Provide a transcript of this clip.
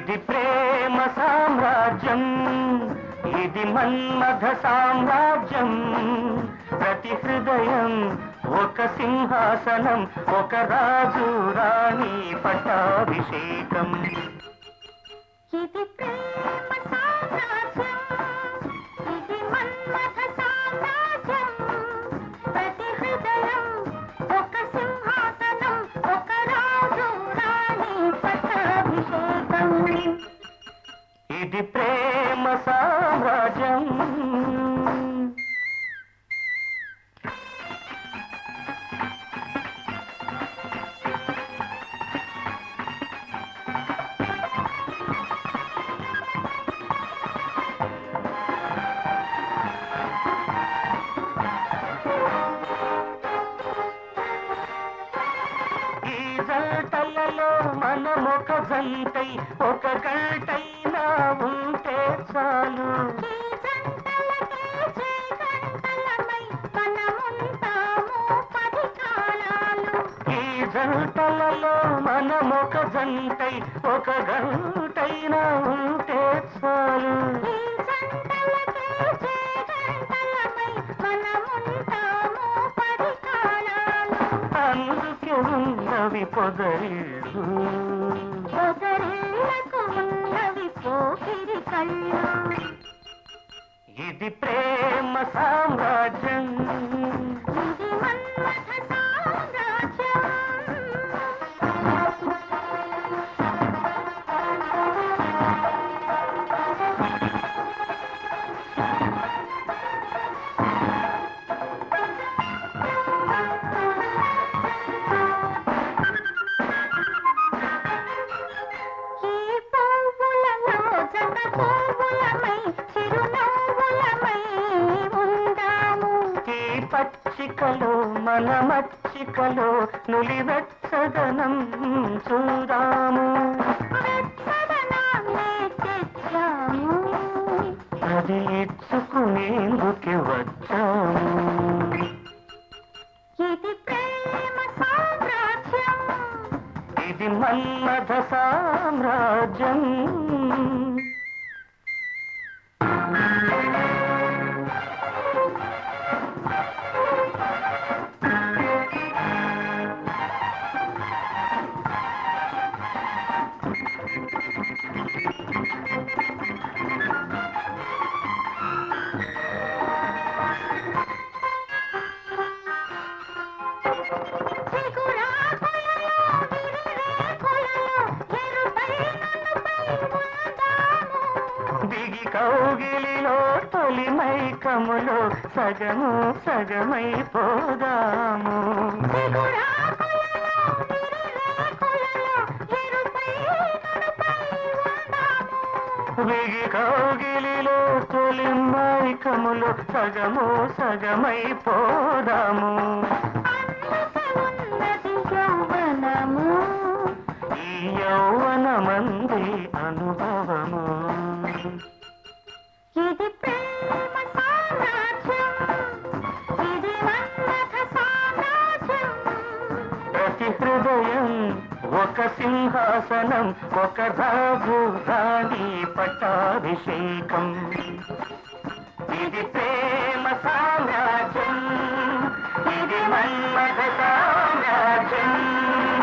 ఇది ప్రేమ సామ్రాజ్యం ఇది మన్మథ సామ్రాజ్యం ప్రతి హృదయం ఒక సింహాసనం ఒక రాజు రాణి పట్టాభిషేకం ఇది ప్రేమ సామ్రాజ్యం ఇది మన్మథ సామ్రాజ్యం ప్రతి హృదయం ఒక సింహాసనం ఒక రాజు రాణి పట్టాభిషేకం ఇది ప్రేమ సామ్రాజ్యం ఈ జంటలలో మనమొక జంటై ఒక గంటైనా ఉంటే చాలు ఈ జంటలకే జయగంటలమై మనముంటాము పది కాలాలు ఈ జంటలలో మనమొక జంటై ఒక గంటైనా ఉంటే చాలు ఈ జంటలకే జయగంటలమై మనముంటాము పది కాలాలు అందుకే ఉన్నవి పొదరిళ్ళు పొదరిళ్లకు ఉన్నవి పోకిరి కళ్ళు ఇది ప్రేమ సామ్రాజ్యం ఇది మన్మథ సామ్రాజ్యం ఈ పువ్వులలో జత పువ్వులమై చిరునవ్వులమై ఉందాము ఈ పచ్చికలో మన మచ్చికలో నులివెచ్చదనం చూదాము వెచ్చదనాన్నే తెచ్చాము అది ఇచ్చుకునేందుకు వచ్చాము ఇది ప్రేమ సామ్రాజ్యం ఇది మన్మథ సామ్రాజ్యం చిగురాకులలో విరిరేకులలో ఎరుపై నలుపై ఉందాము దిగి కౌగిలిలో తొలి మైకములో సగము సగమై పోదాము చిగురాకులలో విరిరేకులలో ఎరుపై నలుపై ఉందాము దిగి కౌగిలిలో తొలి మైకములో సగము సగమై పోదాము అన్నత ఉన్నది యౌవనము ఈ యౌవనమంది అనుభవము ఇది ప్రేమ సామ్రాజ్యం ఇది మన్మథ సామ్రాజ్యం ప్రతి హృదయం ఒక సింహాసనం ఒక రాజు రాణి పట్టాభిషేకం ఇది ప్రేమ సామ్రాజ్యం ఇది మన్మథ సామ్రాజ్యం